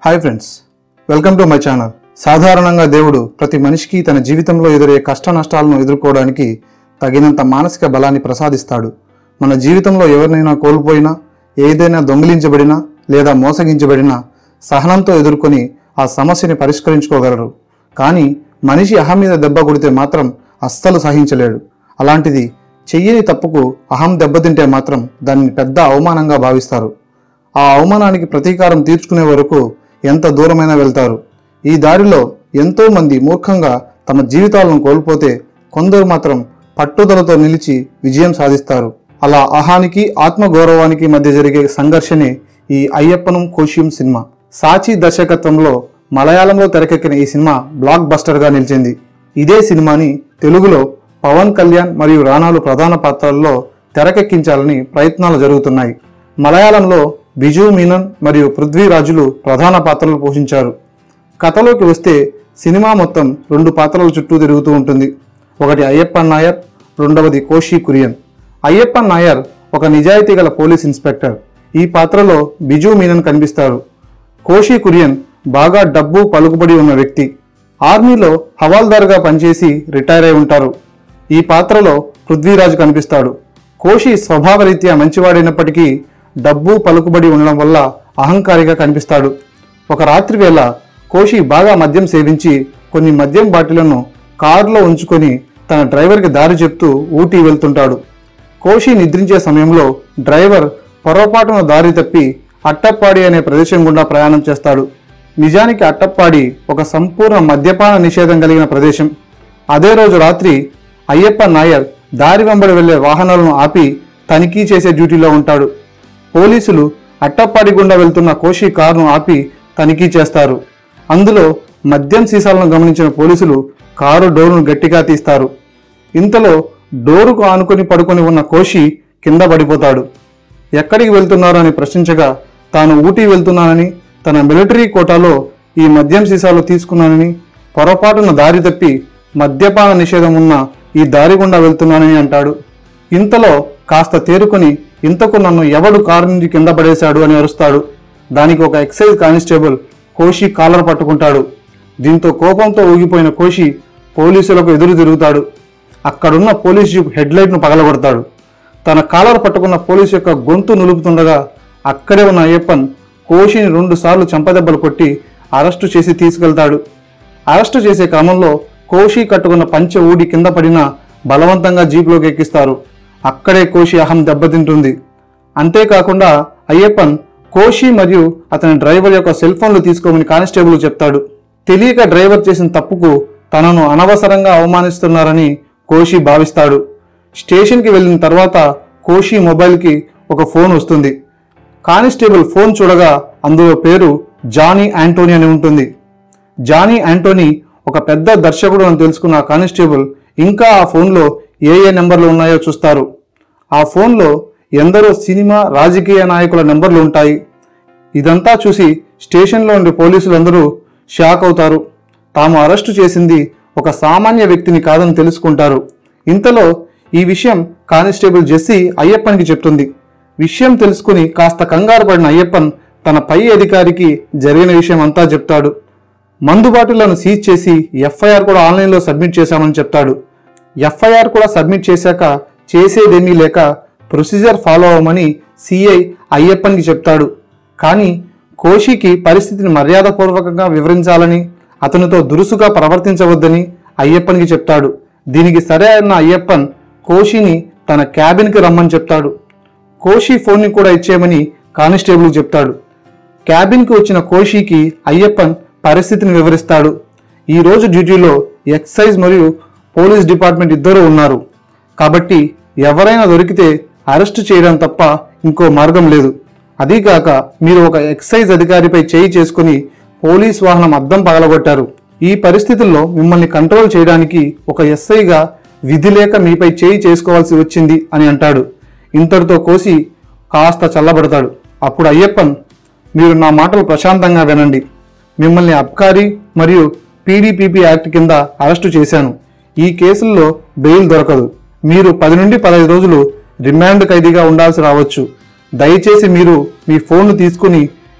hi friends welcome to my channel సాధారణంగా దేవుడు ప్రతి మనిషికి తన జీవితంలో ఎదురయ్యే కష్ట నష్టాలను ఎదుర్కోవడానికి తగినంత మానసిక బలాన్ని ప్రసాదిస్తాడు మన జీవితంలో ఎవరినైనా కోల్పోయినా ఏదైనా దొంగిలించబడినా లేదా మోసగించబడినా సహనంతో ఎదుర్కొని ఆ సమస్యని పరిష్కరించుకోగలరు కానీ మనిషి అహం మీద దెబ్బ కొడితే మాత్రం అస్సలు సహించలేడు అలాంటిది చెయ్యని తప్పుకు అహం దెబ్బతింటే మాత్రం దానిని పెద్ద అవమానంగా భావిస్తారు ఆ అవమానానికి ప్రతీకారం తీర్చుకునే వరకు ఎంత దూరమైనా వెళ్తారు ఈ దారిలో ఎంతో మంది మూర్ఖంగా తమ జీవితాలను కోల్పోతే కొందరు మాత్రం పట్టుదలతో నిలిచి విజయం సాధిస్తారు అలా అహానికి ఆత్మగౌరవానికి మధ్య జరిగే సంఘర్షణే ఈ అయ్యప్పనం కోశియం సినిమా సాచి దర్శకత్వంలో మలయాళంలో తెరకెక్కిన ఈ సినిమా బ్లాక్ బస్టర్గా నిలిచింది ఇదే సినిమాని తెలుగులో పవన్ కళ్యాణ్ మరియు రానాలు ప్రధాన పాత్రల్లో తెరకెక్కించాలని ప్రయత్నాలు జరుగుతున్నాయి మలయాళంలో బిజు మీనన్ మరియు పృథ్వీరాజులు ప్రధాన పాత్రలు పోషించారు కథలోకి వస్తే సినిమా మొత్తం రెండు పాత్రల చుట్టూ తిరుగుతూ ఉంటుంది ఒకటి అయ్యప్పన్ నాయర్ రెండవది కోషి కురియన్ అయ్యప్పన్ నాయర్ ఒక నిజాయితీ గల పోలీస్ ఇన్స్పెక్టర్ ఈ పాత్రలో బిజు మీనన్ కనిపిస్తారు కోషి కురియన్ బాగా డబ్బు పలుకుబడి ఉన్న వ్యక్తి ఆర్మీలో హవాల్దార్గా పనిచేసి రిటైర్ అయి ఉంటారు ఈ పాత్రలో పృథ్వీరాజ్ కనిపిస్తాడు కోషి స్వభావరీత్యా మంచివాడైనప్పటికీ డబ్బు పలుకుబడి ఉండడం వల్ల అహంకారిగా కనిపిస్తాడు ఒక రాత్రి వేళ కోషి బాగా మద్యం సేవించి కొన్ని మద్యం బాటిళ్లను కారులో ఉంచుకొని తన డ్రైవర్కి దారి చెప్తూ ఊటీ వెళ్తుంటాడు కోషి నిద్రించే సమయంలో డ్రైవర్ పొరపాటున దారి తప్పి అట్టప్పాడి అనే ప్రదేశం గుండా ప్రయాణం చేస్తాడు నిజానికి అట్టప్పాడి ఒక సంపూర్ణ మద్యపాన నిషేధం కలిగిన ప్రదేశం అదే రోజు రాత్రి అయ్యప్ప నాయర్ దారి వెంబడి వెళ్లే వాహనాలను ఆపి తనిఖీ చేసే డ్యూటీలో ఉంటాడు పోలీసులు అట్టప్పాడి గుండా వెళ్తున్న కోషి కారును ఆపి తనిఖీ చేస్తారు అందులో మద్యం సీసాలను గమనించిన పోలీసులు కారు డోరును గట్టిగా తీస్తారు ఇంతలో డోరుకు ఆనుకొని పడుకొని ఉన్న కోషి కింద పడిపోతాడు ఎక్కడికి వెళ్తున్నారు అని ప్రశ్నించగా తాను ఊటీ వెళ్తున్నానని తన మిలిటరీ కోటాలో ఈ మద్యం సీసాలు తీసుకున్నానని పొరపాటున దారి తప్పి మద్యపాన నిషేధం ఉన్న ఈ దారి గుండా వెళ్తున్నానని అంటాడు ఇంతలో కాస్త తేరుకొని ఇంతకు నన్ను ఎవడు కారు నుంచి కింద పడేశాడు అని అరుస్తాడు దానికి ఒక ఎక్సైజ్ కానిస్టేబుల్ కోషి కాలర్ పట్టుకుంటాడు దీంతో కోపంతో ఊగిపోయిన కోషి పోలీసులకు ఎదురు తిరుగుతాడు అక్కడున్న పోలీస్ జీప్ హెడ్లైట్ను పగలగొడతాడు తన కాలర్ పట్టుకున్న పోలీసు యొక్క గొంతు నులుపుతుండగా అక్కడే ఉన్న అయ్యప్పన్ కోషిని రెండు సార్లు చెంపదెబ్బలు కొట్టి అరెస్టు చేసి తీసుకెళ్తాడు అరెస్టు చేసే క్రమంలో కోషి కట్టుకున్న పంచె ఊడి కింద పడినా బలవంతంగా జీపులోకి ఎక్కిస్తారు అక్కడే కోషి అహం దెబ్బతింటుంది అంతేకాకుండా అయ్యప్పన్ కోషి మరియు అతని డ్రైవర్ యొక్క సెల్ ఫోన్లు తీసుకోమని కానిస్టేబుల్ చెప్తాడు తెలియక డ్రైవర్ చేసిన తప్పుకు తనను అనవసరంగా అవమానిస్తున్నారని కోషి భావిస్తాడు స్టేషన్కి వెళ్ళిన తర్వాత కోషి మొబైల్కి ఒక ఫోన్ వస్తుంది కానిస్టేబుల్ ఫోన్ చూడగా అందులో పేరు జానీ యాంటోనీ అని ఉంటుంది జానీ యాంటోనీ ఒక పెద్ద దర్శకుడు అని తెలుసుకున్న ఆ కానిస్టేబుల్ ఇంకా ఆ ఫోన్లో ఏ ఏ నెంబర్లు ఉన్నాయో చూస్తారు ఆ ఫోన్లో ఎందరో సినిమా రాజకీయ నాయకుల నెంబర్లు ఉంటాయి ఇదంతా చూసి స్టేషన్లో ఉండే పోలీసులందరూ షాక్ అవుతారు తాము అరెస్టు చేసింది ఒక సామాన్య వ్యక్తిని కాదని తెలుసుకుంటారు ఇంతలో ఈ విషయం కానిస్టేబుల్ జెస్సీ అయ్యప్పన్కి చెప్తుంది విషయం తెలుసుకుని కాస్త కంగారు పడిన అయ్యప్పన్ తన పై అధికారికి జరిగిన విషయం అంతా చెప్తాడు మందు బాటిళ్లను సీజ్ చేసి ఎఫ్ఐఆర్ కూడా ఆన్లైన్లో సబ్మిట్ చేశామని చెప్తాడు ఎఫ్ఐఆర్ కూడా సబ్మిట్ చేశాక చేసేదేమీ లేక ప్రొసీజర్ ఫాలో అవ్వమని సిఐ అయ్యప్పన్కి చెప్తాడు కానీ కోషికి పరిస్థితిని మర్యాదపూర్వకంగా వివరించాలని అతనితో దురుసుగా ప్రవర్తించవద్దని అయ్యప్పన్కి చెప్తాడు దీనికి సరే అన్న అయ్యప్పన్ కోషిని తన క్యాబిన్కి రమ్మని చెప్తాడు కోషి ఫోన్ని కూడా ఇచ్చేయమని కానిస్టేబుల్ చెప్తాడు క్యాబిన్కి వచ్చిన కోషికి అయ్యప్పన్ పరిస్థితిని వివరిస్తాడు ఈ రోజు డ్యూటీలో ఎక్సైజ్ మరియు పోలీస్ డిపార్ట్మెంట్ ఇద్దరు ఉన్నారు కాబట్టి ఎవరైనా దొరికితే అరెస్టు చేయడం తప్ప ఇంకో మార్గం లేదు అదీగాక మీరు ఒక ఎక్సైజ్ అధికారిపై చేయి చేసుకుని పోలీస్ వాహనం అద్దం పగలగొట్టారు ఈ పరిస్థితుల్లో మిమ్మల్ని కంట్రోల్ చేయడానికి ఒక ఎస్ఐగా విధి లేక మీపై చేయి చేసుకోవాల్సి వచ్చింది అని అంటాడు ఇంతటితో కోసి కాస్త చల్లబడతాడు అప్పుడు అయ్యప్పన్ మీరు నా మాటలు ప్రశాంతంగా వినండి మిమ్మల్ని అబ్కారీ మరియు పీడీపీపీ యాక్ట్ కింద అరెస్టు చేశాను ఈ కేసుల్లో బెయిల్ దొరకదు మీరు పది నుండి పదహైదు రోజులు రిమాండ్ ఖైదీగా ఉండాల్సి రావచ్చు దయచేసి మీరు మీ ఫోన్ను తీసుకుని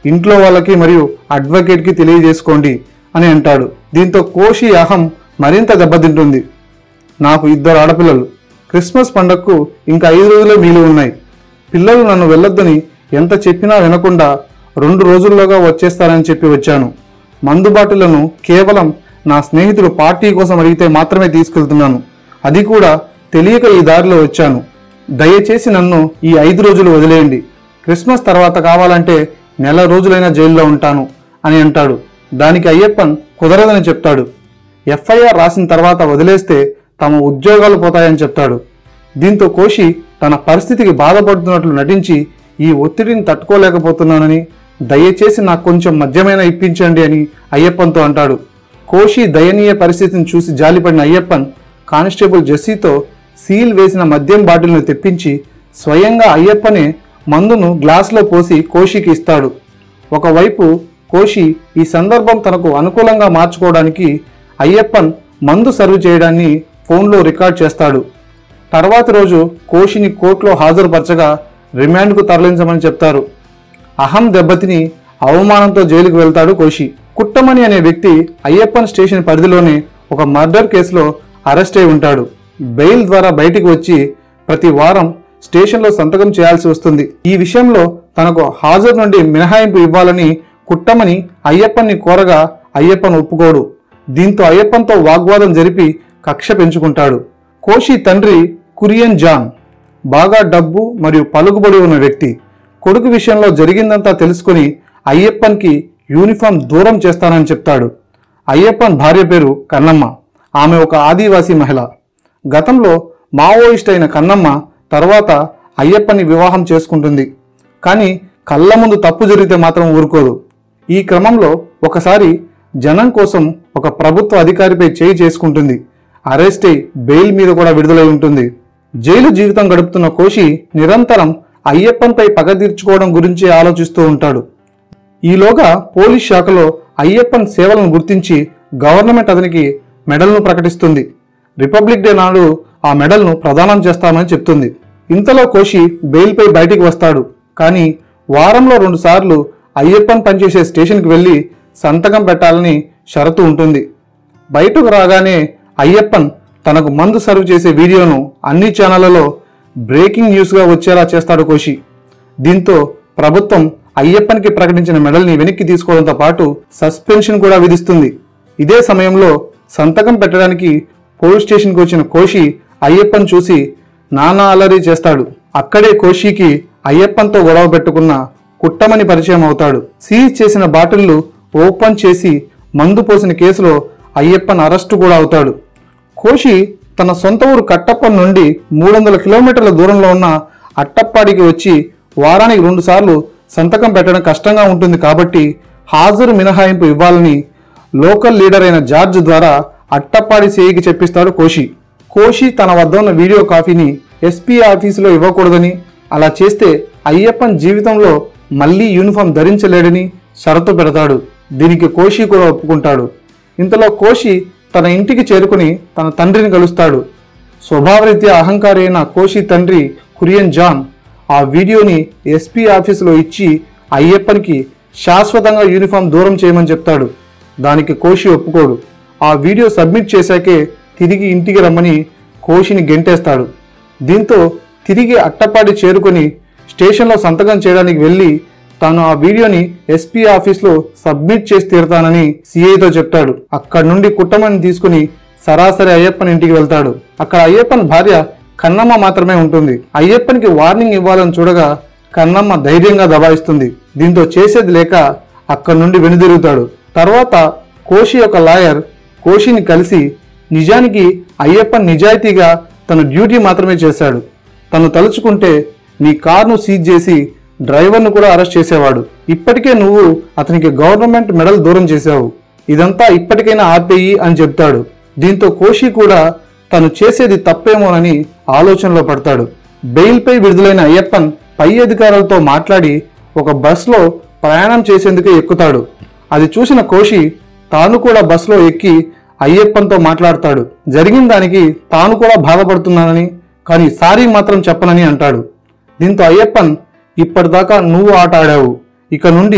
ఇంట్లో వాళ్ళకి మరియు అడ్వకేట్కి తెలియజేసుకోండి అని అంటాడు దీంతో కోషి అహం మరింత దెబ్బతింటుంది నాకు ఇద్దరు ఆడపిల్లలు క్రిస్మస్ పండగకు ఇంకా ఐదు రోజులే మిగిలి ఉన్నాయి పిల్లలు నన్ను వెళ్ళొద్దని ఎంత చెప్పినా వినకుండా రెండు రోజుల్లోగా వచ్చేస్తారని చెప్పి వచ్చాను మందు బాటిళ్లను కేవలం నా స్నేహితుడు పార్టీ కోసం అడిగితే మాత్రమే తీసుకెళ్తున్నాను అది కూడా తెలియక ఈ దారిలో వచ్చాను దయచేసి నన్ను ఈ ఐదు రోజులు వదిలేయండి క్రిస్మస్ తర్వాత కావాలంటే నెల రోజులైనా జైల్లో ఉంటాను అని అంటాడు దానికి అయ్యప్పన్ కుదరదని చెప్తాడు ఎఫ్ఐఆర్ రాసిన తర్వాత వదిలేస్తే తమ ఉద్యోగాలు పోతాయని చెప్తాడు దీంతో కోషి తన పరిస్థితికి బాధపడుతున్నట్లు నటించి ఈ ఒత్తిడిని తట్టుకోలేకపోతున్నానని దయచేసి నాకు కొంచెం మద్యమైన ఇప్పించండి అని అయ్యప్పన్తో అంటాడు కోషి దయనీయ పరిస్థితిని చూసి జాలిపడిన అయ్యప్పన్ కానిస్టేబుల్ జెస్సీతో సీల్ వేసిన మద్యం బాటిల్ను తెప్పించి స్వయంగా అయ్యప్పనే మందును గ్లాసులో పోసి కోషికి ఇస్తాడు ఒకవైపు కోషి ఈ సందర్భం తనకు అనుకూలంగా మార్చుకోవడానికి అయ్యప్పన్ మందు సర్వ్ చేయడాన్ని ఫోన్లో రికార్డ్ చేస్తాడు తర్వాతి రోజు కోషిని కోర్టులో హాజరుపరచగా రిమాండ్కు తరలించమని చెప్తారు అహం దెబ్బతిని అవమానంతో జైలుకు వెళ్తాడు కోషి కుట్టమణి అనే వ్యక్తి అయ్యప్పన్ స్టేషన్ పరిధిలోనే ఒక మర్డర్ కేసులో అరెస్ట్ అయి ఉంటాడు బెయిల్ ద్వారా బయటికి వచ్చి ప్రతి వారం స్టేషన్లో సంతకం చేయాల్సి వస్తుంది ఈ విషయంలో తనకు హాజరు నుండి మినహాయింపు ఇవ్వాలని కుట్టమని అయ్యప్పన్ని కోరగా అయ్యప్పన్ ఒప్పుకోడు దీంతో అయ్యప్పన్తో వాగ్వాదం జరిపి కక్ష పెంచుకుంటాడు కోషి తండ్రి కురియన్ జాన్ బాగా డబ్బు మరియు పలుకుబడి ఉన్న వ్యక్తి కొడుకు విషయంలో జరిగిందంతా తెలుసుకుని అయ్యప్పన్కి యూనిఫామ్ దూరం చేస్తానని చెప్తాడు అయ్యప్పన్ భార్య పేరు కన్నమ్మ ఆమె ఒక ఆదివాసీ మహిళ గతంలో మావోయిస్ట్ అయిన కన్నమ్మ తర్వాత అయ్యప్పని వివాహం చేసుకుంటుంది కానీ కళ్ళ ముందు తప్పు జరిగితే మాత్రం ఊరుకోదు ఈ క్రమంలో ఒకసారి జనం కోసం ఒక ప్రభుత్వ అధికారిపై చేయి చేసుకుంటుంది అరెస్ట్ అయి బెయిల్ మీద కూడా విడుదలై ఉంటుంది జైలు జీవితం గడుపుతున్న కోషి నిరంతరం అయ్యప్పన్పై పగ తీర్చుకోవడం గురించి ఆలోచిస్తూ ఉంటాడు ఈలోగా పోలీస్ శాఖలో అయ్యప్పన్ సేవలను గుర్తించి గవర్నమెంట్ అతనికి మెడల్ను ప్రకటిస్తుంది రిపబ్లిక్ డే నాడు ఆ మెడల్ను ప్రదానం చేస్తామని చెప్తుంది ఇంతలో కోషి బెయిల్పై బయటికి వస్తాడు కానీ వారంలో రెండుసార్లు అయ్యప్పన్ పనిచేసే స్టేషన్కి వెళ్ళి సంతకం పెట్టాలని షరతు ఉంటుంది బయటకు రాగానే అయ్యప్పన్ తనకు మందు సర్వ్ చేసే వీడియోను అన్ని ఛానళ్లలో బ్రేకింగ్ న్యూస్గా వచ్చేలా చేస్తాడు కోషి దీంతో ప్రభుత్వం అయ్యప్పన్కి ప్రకటించిన మెడల్ని వెనక్కి తీసుకోవడంతో పాటు సస్పెన్షన్ కూడా విధిస్తుంది ఇదే సమయంలో సంతకం పెట్టడానికి పోలీస్ స్టేషన్కి వచ్చిన కోషి అయ్యప్పన్ చూసి నానా అలరి చేస్తాడు అక్కడే కోషికి అయ్యప్పన్తో గొడవ పెట్టుకున్న కుట్టమని పరిచయం అవుతాడు సీజ్ చేసిన బాటిళ్లు ఓపెన్ చేసి మందు పోసిన కేసులో అయ్యప్పన్ అరెస్టు కూడా అవుతాడు కోషి తన సొంత ఊరు కట్టప్ప నుండి మూడు వందల కిలోమీటర్ల దూరంలో ఉన్న అట్టప్పాడికి వచ్చి వారానికి రెండుసార్లు సంతకం పెట్టడం కష్టంగా ఉంటుంది కాబట్టి హాజరు మినహాయింపు ఇవ్వాలని లోకల్ లీడర్ అయిన జార్జ్ ద్వారా అట్టప్పాడి సేయికి చెప్పిస్తాడు కోషి కోషి తన వద్ద ఉన్న వీడియో కాపీని ఎస్పీ ఆఫీసులో ఇవ్వకూడదని అలా చేస్తే అయ్యప్పన్ జీవితంలో మళ్ళీ యూనిఫామ్ ధరించలేడని షరతు పెడతాడు దీనికి కోషి కూడా ఒప్పుకుంటాడు ఇంతలో కోషి తన ఇంటికి చేరుకుని తన తండ్రిని కలుస్తాడు స్వభావరీత్యా అహంకారి అయిన కోషి తండ్రి కురియన్ జాన్ ఆ వీడియోని ఎస్పీ ఆఫీసులో ఇచ్చి అయ్యప్పనికి శాశ్వతంగా యూనిఫామ్ దూరం చేయమని చెప్తాడు దానికి కోషి ఒప్పుకోడు ఆ వీడియో సబ్మిట్ చేశాకే తిరిగి ఇంటికి రమ్మని కోషిని గెంటేస్తాడు దీంతో తిరిగి అట్టపాడి చేరుకొని స్టేషన్లో సంతకం చేయడానికి వెళ్ళి తాను ఆ వీడియోని ఎస్పీ ఆఫీస్లో సబ్మిట్ చేసి తీరుతానని సిఐతో చెప్తాడు అక్కడి నుండి కుట్టమని తీసుకుని సరాసరి అయ్యప్పన్ ఇంటికి వెళ్తాడు అక్కడ అయ్యప్పన్ భార్య కన్నమ్మ మాత్రమే ఉంటుంది అయ్యప్పన్కి వార్నింగ్ ఇవ్వాలని చూడగా కన్నమ్మ ధైర్యంగా దబాయిస్తుంది దీంతో చేసేది లేక అక్కడి నుండి వెనుదిరుగుతాడు తర్వాత కోషి యొక్క లాయర్ కోషిని కలిసి నిజానికి అయ్యప్పన్ నిజాయితీగా తన డ్యూటీ మాత్రమే చేశాడు తను తలుచుకుంటే నీ కార్ను సీజ్ చేసి డ్రైవర్ను కూడా అరెస్ట్ చేసేవాడు ఇప్పటికే నువ్వు అతనికి గవర్నమెంట్ మెడల్ దూరం చేశావు ఇదంతా ఇప్పటికైనా ఆపేయి అని చెప్తాడు దీంతో కోషి కూడా తను చేసేది తప్పేమోనని ఆలోచనలో పడతాడు బెయిల్పై విడుదలైన అయ్యప్పన్ పై అధికారులతో మాట్లాడి ఒక బస్లో ప్రయాణం చేసేందుకు ఎక్కుతాడు అది చూసిన కోషి తాను కూడా బస్సులో ఎక్కి అయ్యప్పన్తో మాట్లాడతాడు జరిగిన దానికి తాను కూడా బాధపడుతున్నానని కానీ సారీ మాత్రం చెప్పనని అంటాడు దీంతో అయ్యప్పన్ ఇప్పటిదాకా నువ్వు ఆట ఆడావు ఇక నుండి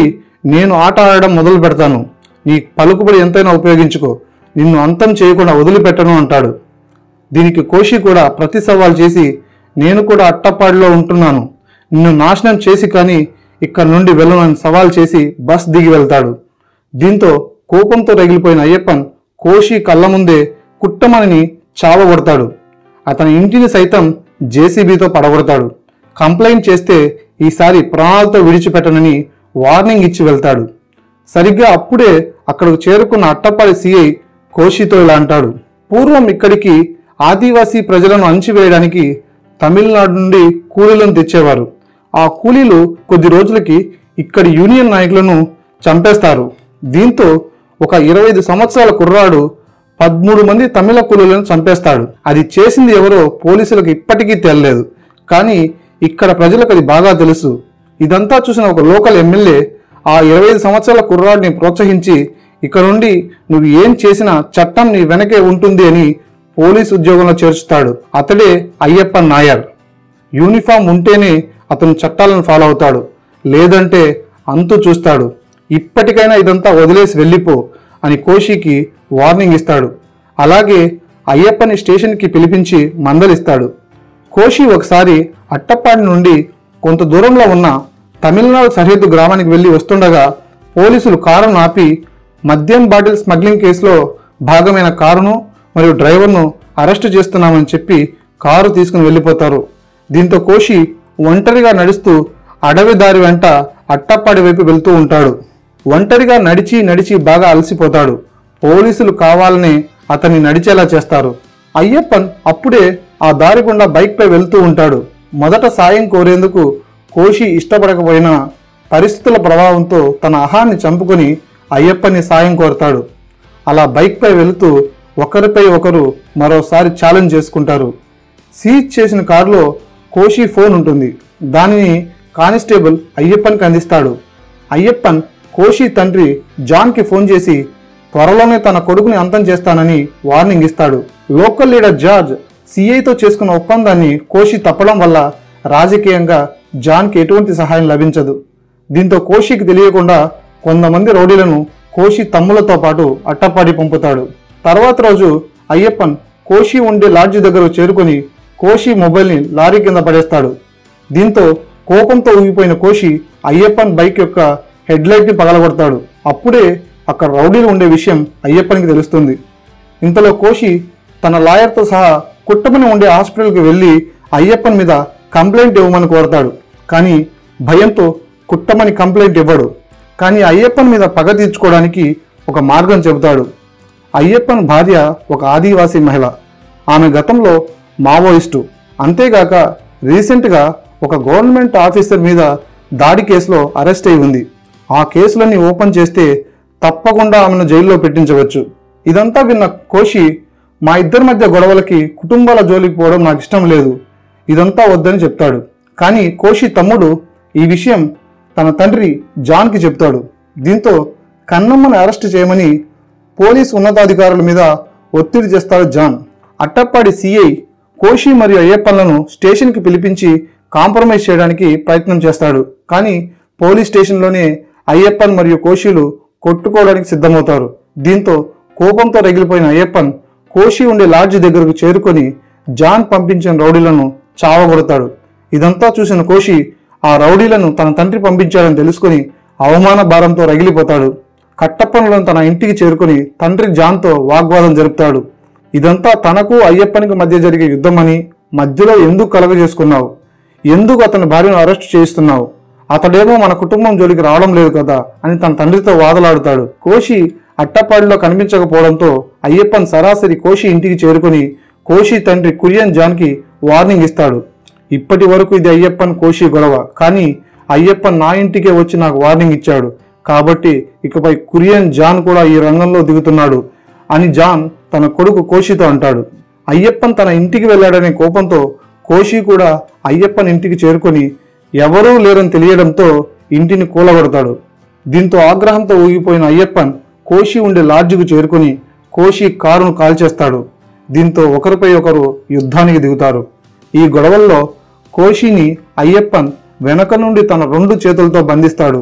నేను ఆట ఆడడం మొదలు పెడతాను నీ పలుకుబడి ఎంతైనా ఉపయోగించుకో నిన్ను అంతం చేయకుండా వదిలిపెట్టను అంటాడు దీనికి కోషి కూడా ప్రతి సవాల్ చేసి నేను కూడా అట్టపాడిలో ఉంటున్నాను నిన్ను నాశనం చేసి కానీ ఇక్కడ నుండి వెళ్ళనని సవాల్ చేసి బస్ దిగి వెళ్తాడు దీంతో కోపంతో రగిలిపోయిన అయ్యప్పన్ కోషి కళ్ళ ముందే కుట్టమని చావగొడతాడు అతని ఇంటిని సైతం జేసీబీతో పడగొడతాడు కంప్లైంట్ చేస్తే ఈసారి ప్రాణాలతో విడిచిపెట్టనని వార్నింగ్ ఇచ్చి వెళ్తాడు సరిగ్గా అప్పుడే అక్కడకు చేరుకున్న అట్టపాడి సిఐ కోషితో ఇలా అంటాడు పూర్వం ఇక్కడికి ఆదివాసీ ప్రజలను అణిచివేయడానికి తమిళనాడు నుండి కూలీలను తెచ్చేవారు ఆ కూలీలు కొద్ది రోజులకి ఇక్కడి యూనియన్ నాయకులను చంపేస్తారు దీంతో ఒక ఇరవై ఐదు సంవత్సరాల కుర్రాడు పదమూడు మంది తమిళ కూలీలను చంపేస్తాడు అది చేసింది ఎవరో పోలీసులకు ఇప్పటికీ తేలలేదు కానీ ఇక్కడ ప్రజలకు అది బాగా తెలుసు ఇదంతా చూసిన ఒక లోకల్ ఎమ్మెల్యే ఆ ఇరవై ఐదు సంవత్సరాల కుర్రాడిని ప్రోత్సహించి ఇక్కడ నుండి నువ్వు ఏం చేసినా చట్టం నీ వెనకే ఉంటుంది అని పోలీస్ ఉద్యోగంలో చేర్చుతాడు అతడే అయ్యప్ప నాయర్ యూనిఫామ్ ఉంటేనే అతను చట్టాలను ఫాలో అవుతాడు లేదంటే అంతు చూస్తాడు ఇప్పటికైనా ఇదంతా వదిలేసి వెళ్ళిపో అని కోషికి వార్నింగ్ ఇస్తాడు అలాగే అయ్యప్పని స్టేషన్కి పిలిపించి మందలిస్తాడు కోషి ఒకసారి అట్టప్పాడి నుండి కొంత దూరంలో ఉన్న తమిళనాడు సరిహద్దు గ్రామానికి వెళ్ళి వస్తుండగా పోలీసులు కారును ఆపి మద్యం బాటిల్ స్మగ్లింగ్ కేసులో భాగమైన కారును మరియు డ్రైవర్ను అరెస్టు చేస్తున్నామని చెప్పి కారు తీసుకుని వెళ్ళిపోతారు దీంతో కోషి ఒంటరిగా నడుస్తూ అడవి దారి వెంట అట్టప్పాడి వైపు వెళ్తూ ఉంటాడు ఒంటరిగా నడిచి నడిచి బాగా అలసిపోతాడు పోలీసులు కావాలని అతన్ని నడిచేలా చేస్తారు అయ్యప్పన్ అప్పుడే ఆ దారి గుండా బైక్పై వెళ్తూ ఉంటాడు మొదట సాయం కోరేందుకు కోషి ఇష్టపడకపోయినా పరిస్థితుల ప్రభావంతో తన అహాన్ని చంపుకొని అయ్యప్పని సాయం కోరతాడు అలా బైక్పై వెళుతూ ఒకరిపై ఒకరు మరోసారి ఛాలెంజ్ చేసుకుంటారు సీజ్ చేసిన కారులో కోషి ఫోన్ ఉంటుంది దానిని కానిస్టేబుల్ అయ్యప్పన్కి అందిస్తాడు అయ్యప్పన్ కోషి తండ్రి జాన్కి ఫోన్ చేసి త్వరలోనే తన కొడుకుని అంతం చేస్తానని వార్నింగ్ ఇస్తాడు లోకల్ లీడర్ జార్జ్ సిఐతో చేసుకున్న ఒప్పందాన్ని కోషి తప్పడం వల్ల రాజకీయంగా జాన్కి ఎటువంటి సహాయం లభించదు దీంతో కోషికి తెలియకుండా కొంతమంది రౌడీలను కోషి తమ్ములతో పాటు అట్టపాడి పంపుతాడు తర్వాత రోజు అయ్యప్పన్ కోషి ఉండే లాడ్జి దగ్గర చేరుకొని కోషి మొబైల్ని లారీ కింద పడేస్తాడు దీంతో కోపంతో ఊగిపోయిన కోషి అయ్యప్పన్ బైక్ యొక్క హెడ్ లైట్ని పగలగొడతాడు అప్పుడే అక్కడ రౌడీలు ఉండే విషయం అయ్యప్పనికి తెలుస్తుంది ఇంతలో కోషి తన లాయర్తో సహా కుట్టమని ఉండే హాస్పిటల్కి వెళ్ళి అయ్యప్పన్ మీద కంప్లైంట్ ఇవ్వమని కోరతాడు కానీ భయంతో కుట్టమని కంప్లైంట్ ఇవ్వడు కానీ అయ్యప్పన్ మీద పగ తీర్చుకోవడానికి ఒక మార్గం చెబుతాడు అయ్యప్పన్ భార్య ఒక ఆదివాసీ మహిళ ఆమె గతంలో మావోయిస్టు అంతేగాక రీసెంట్గా ఒక గవర్నమెంట్ ఆఫీసర్ మీద దాడి కేసులో అరెస్ట్ అయి ఉంది ఆ కేసులన్నీ ఓపెన్ చేస్తే తప్పకుండా ఆమెను జైల్లో పెట్టించవచ్చు ఇదంతా విన్న కోషి మా ఇద్దరి మధ్య గొడవలకి కుటుంబాల జోలికి పోవడం నాకు ఇష్టం లేదు ఇదంతా వద్దని చెప్తాడు కానీ కోషి తమ్ముడు ఈ విషయం తన తండ్రి జాన్కి చెప్తాడు దీంతో కన్నమ్మని అరెస్ట్ చేయమని పోలీస్ ఉన్నతాధికారుల మీద ఒత్తిడి చేస్తాడు జాన్ అట్టప్పాడి సిఐ కోషి మరియు అయ్యప్పన్లను స్టేషన్కి పిలిపించి కాంప్రమైజ్ చేయడానికి ప్రయత్నం చేస్తాడు కానీ పోలీస్ స్టేషన్లోనే అయ్యప్పన్ మరియు కోషిలు కొట్టుకోవడానికి సిద్ధమవుతారు దీంతో కోపంతో రగిలిపోయిన అయ్యప్పన్ కోషి ఉండే లాడ్జి దగ్గరకు చేరుకొని జాన్ పంపించిన రౌడీలను చావగొడతాడు ఇదంతా చూసిన కోషి ఆ రౌడీలను తన తండ్రి పంపించాడని తెలుసుకొని అవమాన భారంతో రగిలిపోతాడు కట్టప్పనులను తన ఇంటికి చేరుకొని తండ్రి జాన్తో వాగ్వాదం జరుపుతాడు ఇదంతా తనకు అయ్యప్పనికి మధ్య జరిగే యుద్ధమని మధ్యలో ఎందుకు కలగజేసుకున్నావు ఎందుకు అతని భార్యను అరెస్ట్ చేయిస్తున్నావు అతడేమో మన కుటుంబం జోలికి రావడం లేదు కదా అని తన తండ్రితో వాదలాడుతాడు కోషి అట్టపాడిలో కనిపించకపోవడంతో అయ్యప్పన్ సరాసరి కోషి ఇంటికి చేరుకొని కోషి తండ్రి కురియన్ జాన్కి వార్నింగ్ ఇస్తాడు ఇప్పటి వరకు ఇది అయ్యప్పన్ కోషి గొడవ కానీ అయ్యప్పన్ నా ఇంటికే వచ్చి నాకు వార్నింగ్ ఇచ్చాడు కాబట్టి ఇకపై కురియన్ జాన్ కూడా ఈ రంగంలో దిగుతున్నాడు అని జాన్ తన కొడుకు కోషితో అంటాడు అయ్యప్పన్ తన ఇంటికి వెళ్ళాడనే కోపంతో కోషి కూడా అయ్యప్పన్ ఇంటికి చేరుకొని ఎవరూ లేరని తెలియడంతో ఇంటిని కూలగొడతాడు దీంతో ఆగ్రహంతో ఊగిపోయిన అయ్యప్పన్ కోషి ఉండే లాడ్జికు చేరుకొని కోషి కారును కాల్చేస్తాడు దీంతో ఒకరిపై ఒకరు యుద్ధానికి దిగుతారు ఈ గొడవల్లో కోషిని అయ్యప్పన్ వెనక నుండి తన రెండు చేతులతో బంధిస్తాడు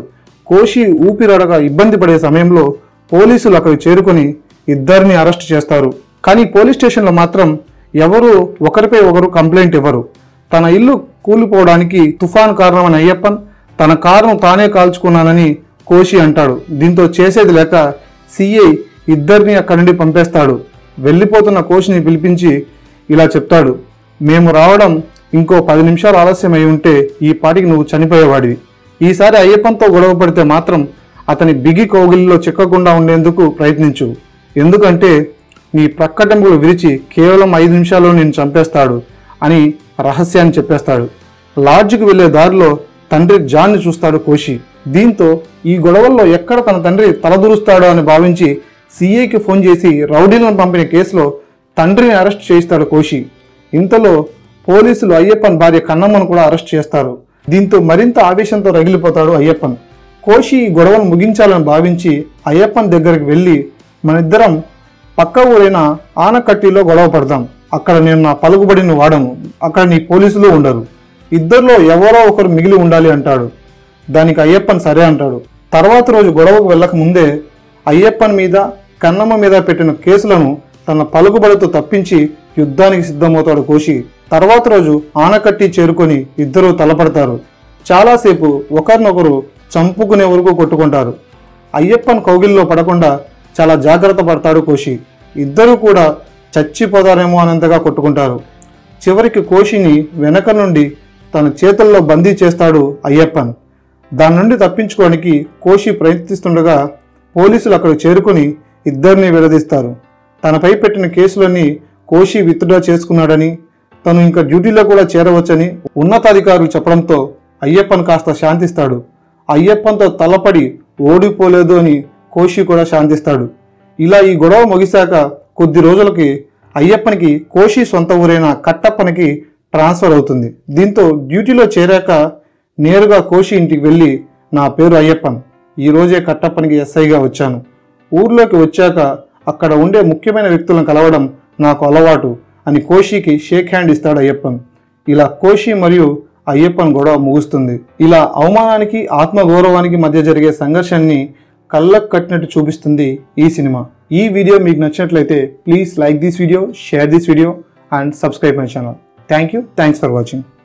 కోషి ఊపిరాడక ఇబ్బంది పడే సమయంలో పోలీసులు అక్కడికి చేరుకొని ఇద్దరిని అరెస్ట్ చేస్తారు కానీ పోలీస్ స్టేషన్లో మాత్రం ఎవరు ఒకరిపై ఒకరు కంప్లైంట్ ఇవ్వరు తన ఇల్లు కూలిపోవడానికి తుఫాన్ కారణమని అయ్యప్పన్ తన కారును తానే కాల్చుకున్నానని కోషి అంటాడు దీంతో చేసేది లేక సిఐ ఇద్దరిని అక్కడి నుండి పంపేస్తాడు వెళ్ళిపోతున్న కోషిని పిలిపించి ఇలా చెప్తాడు మేము రావడం ఇంకో పది నిమిషాలు ఆలస్యం అయి ఉంటే ఈ పాటికి నువ్వు చనిపోయేవాడివి ఈసారి అయ్యప్పంతో గొడవ పడితే మాత్రం అతని బిగి కౌగిలిలో చిక్కకుండా ఉండేందుకు ప్రయత్నించు ఎందుకంటే నీ ప్రక్కటెంపులు విరిచి కేవలం ఐదు నిమిషాల్లో నేను చంపేస్తాడు అని రహస్యాన్ని చెప్పేస్తాడు లాడ్జ్కి వెళ్లే దారిలో తండ్రి జాన్ని చూస్తాడు కోషి దీంతో ఈ గొడవల్లో ఎక్కడ తన తండ్రి తలదూరుస్తాడో అని భావించి సీఏకి ఫోన్ చేసి రౌడీలను పంపిన కేసులో తండ్రిని అరెస్ట్ చేయిస్తాడు కోషి ఇంతలో పోలీసులు అయ్యప్పన్ భార్య కన్నమ్మను కూడా అరెస్ట్ చేస్తారు దీంతో మరింత ఆవేశంతో రగిలిపోతాడు అయ్యప్పన్ కోషి ఈ గొడవను ముగించాలని భావించి అయ్యప్పన్ దగ్గరికి వెళ్ళి మనిద్దరం పక్క ఊరైన ఆనకట్టిలో గొడవ పడదాం అక్కడ నేను నా పలుకుబడిని వాడను అక్కడ నీ పోలీసులు ఉండరు ఇద్దరిలో ఎవరో ఒకరు మిగిలి ఉండాలి అంటాడు దానికి అయ్యప్పన్ సరే అంటాడు తర్వాత రోజు గొడవకు వెళ్ళక ముందే అయ్యప్పన్ మీద కన్నమ్మ మీద పెట్టిన కేసులను తన పలుకుబడితో తప్పించి యుద్ధానికి సిద్ధమవుతాడు కోషి తర్వాత రోజు ఆనకట్టి చేరుకొని ఇద్దరూ తలపడతారు చాలాసేపు ఒకరినొకరు చంపుకునే వరకు కొట్టుకుంటారు అయ్యప్పన్ కౌగిల్లో పడకుండా చాలా జాగ్రత్త పడతాడు కోషి ఇద్దరూ కూడా చచ్చిపోతారేమో అనంతగా కొట్టుకుంటారు చివరికి కోషిని వెనక నుండి తన చేతుల్లో బందీ చేస్తాడు అయ్యప్పన్ దాని నుండి తప్పించుకోవడానికి కోషి ప్రయత్నిస్తుండగా పోలీసులు అక్కడ చేరుకొని ఇద్దరిని విడదీస్తారు తనపై పెట్టిన కేసులన్నీ కోషి విత్డ్రా చేసుకున్నాడని తను ఇంకా డ్యూటీలో కూడా చేరవచ్చని ఉన్నతాధికారులు చెప్పడంతో అయ్యప్పన్ కాస్త శాంతిస్తాడు అయ్యప్పన్తో తలపడి ఓడిపోలేదు అని కోషి కూడా శాంతిస్తాడు ఇలా ఈ గొడవ ముగిశాక కొద్ది రోజులకి అయ్యప్పనికి కోషి సొంత ఊరైన కట్టప్పనికి ట్రాన్స్ఫర్ అవుతుంది దీంతో డ్యూటీలో చేరాక నేరుగా కోషి ఇంటికి వెళ్ళి నా పేరు అయ్యప్పన్ ఈ రోజే కట్టప్పనికి ఎస్ఐగా వచ్చాను ఊర్లోకి వచ్చాక అక్కడ ఉండే ముఖ్యమైన వ్యక్తులను కలవడం నాకు అలవాటు అని కోషికి షేక్ హ్యాండ్ ఇస్తాడు అయ్యప్పన్ ఇలా కోషి మరియు అయ్యప్పన్ గొడవ ముగుస్తుంది ఇలా అవమానానికి ఆత్మగౌరవానికి మధ్య జరిగే సంఘర్షాన్ని కళ్ళకు కట్టినట్టు చూపిస్తుంది ఈ సినిమా ఈ వీడియో మీకు నచ్చినట్లయితే please like this video share this video and subscribe my channel thank you thanks for watching